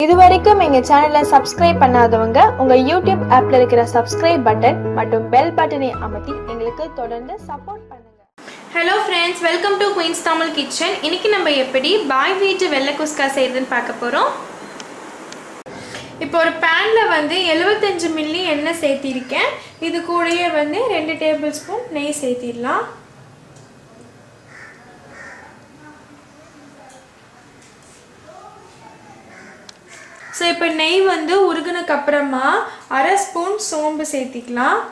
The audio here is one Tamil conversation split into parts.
இது வரைக்கும் எங்க சேனலை சப்ஸ்கிரைப் பண்ணாதவங்க உங்க யூடியூப் ஆப்ல இருக்கிற சப்ஸ்கிரைப் பட்டன் மற்றும் பெல் பட்டனை அமர்த்தி எங்களுக்கு தொடர்ந்து சப்போர்ட் பண்ணுங்க hello friends welcome to queens Tamil kitchen இன்னைக்கு நம்ம எப்படி பாய் வீட்டு வெள்ளை குஸ்கா செய்யுதுன்னு பார்க்க போகிறோம் இப்போ ஒரு பேனில் வந்து 75 மில்லி எண்ணெய் சேர்த்திருக்கேன் இது கூடயே வந்து ரெண்டு டேபிள் ஸ்பூன் நெய் சேர்த்திடலாம் ஸோ இப்போ நெய் வந்து உருகுனக்கு அப்புறமா அரை ஸ்பூன் சோம்பு சேர்த்திக்கலாம்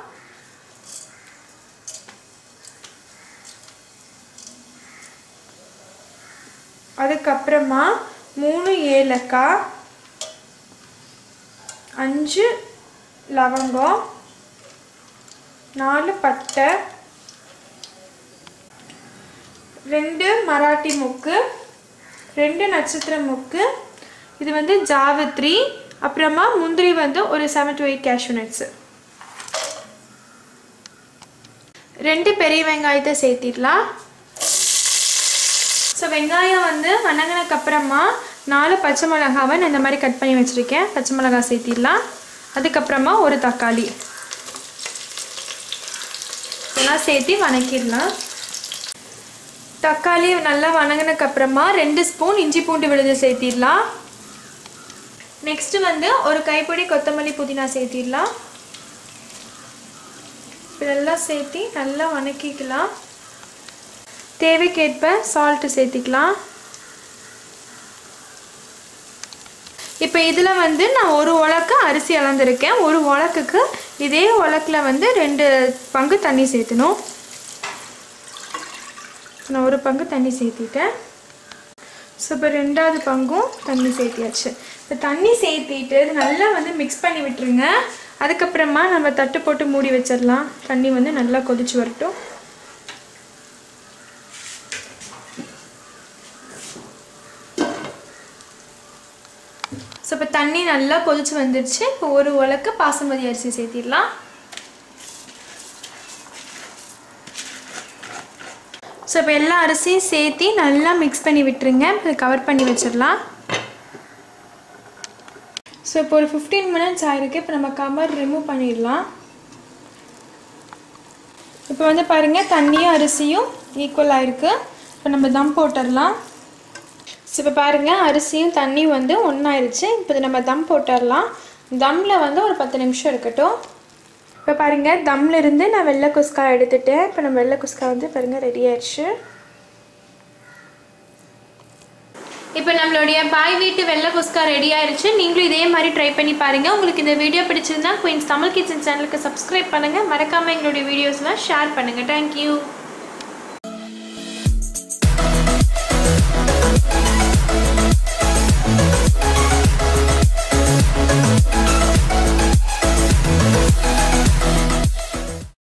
அதுக்கப்புறமா மூணு ஏலக்காய் அஞ்சு லவங்கம் நாலு பட்டை ரெண்டு மராட்டி முக்கு ரெண்டு நட்சத்திர முக்கு இது வந்து ஜாவித்ரி அப்புறமா முந்திரி வந்து ஒரு seven to eight cashew nuts ரெண்டு பெரிய வெங்காயத்தை சேர்த்திடலாம் ஸோ வெங்காயம் வந்து வணங்கினக்கு அப்புறமா நாலு பச்சை மிளகாவை நான் இந்த மாதிரி கட் பண்ணி வச்சுருக்கேன் பச்சை மிளகாய் சேர்த்திடலாம் அதுக்கப்புறமா ஒரு தக்காளி இதெல்லாம் சேர்த்து வணக்கிடலாம் தக்காளி நல்லா வணங்கினக்கு அப்புறமா ரெண்டு ஸ்பூன் இஞ்சி பூண்டு விழுது சேர்த்திடலாம் நெக்ஸ்ட்டு வந்து ஒரு கைப்பிடி கொத்தமல்லி புதினா சேர்த்திடலாம் இதெல்லாம் சேர்த்து நல்லா வணக்கிக்கலாம் தேவைக்கேற்ப சால்ட்டு சேர்த்திக்கலாம் இப்போ இதில் வந்து நான் ஒரு உலக்கு அரிசி அளந்திருக்கேன் ஒரு உலக்குக்கு இதே உலக்கில் வந்து ரெண்டு பங்கு தண்ணி சேர்த்தணும் நான் ஒரு பங்கு தண்ணி சேர்த்திட்டேன் ஸோ இப்போ ரெண்டாவது பங்கும் தண்ணி சேர்த்தியாச்சு இப்போ தண்ணி சேர்த்திட்டு இது நல்லா வந்து மிக்ஸ் பண்ணி விட்டுருங்க அதுக்கப்புறமா நம்ம தட்டு போட்டு மூடி வச்சிடலாம் தண்ணி வந்து நல்லா கொதிச்சு வரட்டும் ஸோ இப்போ தண்ணி நல்லா கொதிச்சு வந்துடுச்சு இப்போ ஒரு உலக்கு பாசமதி அரிசி சேர்த்திடலாம் ஸோ இப்போ எல்லா அரிசியும் சேர்த்து நல்லா மிக்ஸ் பண்ணி விட்டுருங்க இப்போ கவர் பண்ணி வச்சிடலாம் ஸோ இப்போ ஒரு ஃபிஃப்டீன் மினிட்ஸ் ஆகிருக்கு இப்போ நம்ம கவர் ரிமூவ் பண்ணிடலாம் இப்போ வந்து பாருங்கள் தண்ணியும் அரிசியும் ஈக்குவல் ஆகிருக்கு இப்போ நம்ம தம் போட்டுடலாம் ஸோ இப்போ பாருங்கள் அரிசியும் தண்ணியும் வந்து ஒன்றாயிருச்சு இப்போ இது நம்ம தம் போட்டுடலாம் தம்மில் வந்து ஒரு பத்து நிமிஷம் இருக்கட்டும் இப்போ பாருங்கள் தம்மில் இருந்து நான் வெள்ளை குஸ்கா எடுத்துட்டேன் இப்போ நம்ம வெள்ளை குஸ்கா வந்து பாருங்கள் ரெடி ஆயிடுச்சு இப்போ நம்மளுடைய பாய் வீட்டு வெள்ளை குஸ்கா ரெடி ஆயிடுச்சு நீங்களும் இதே மாதிரி ட்ரை பண்ணி பாருங்கள் உங்களுக்கு இந்த வீடியோ பிடிச்சிருந்தா குயின்ஸ் தமிழ் கிச்சன் சேனலுக்கு சப்ஸ்கிரைப் பண்ணுங்கள் மறக்காமல் எங்களுடைய வீடியோஸ்லாம் ஷேர் பண்ணுங்கள் தேங்க்யூ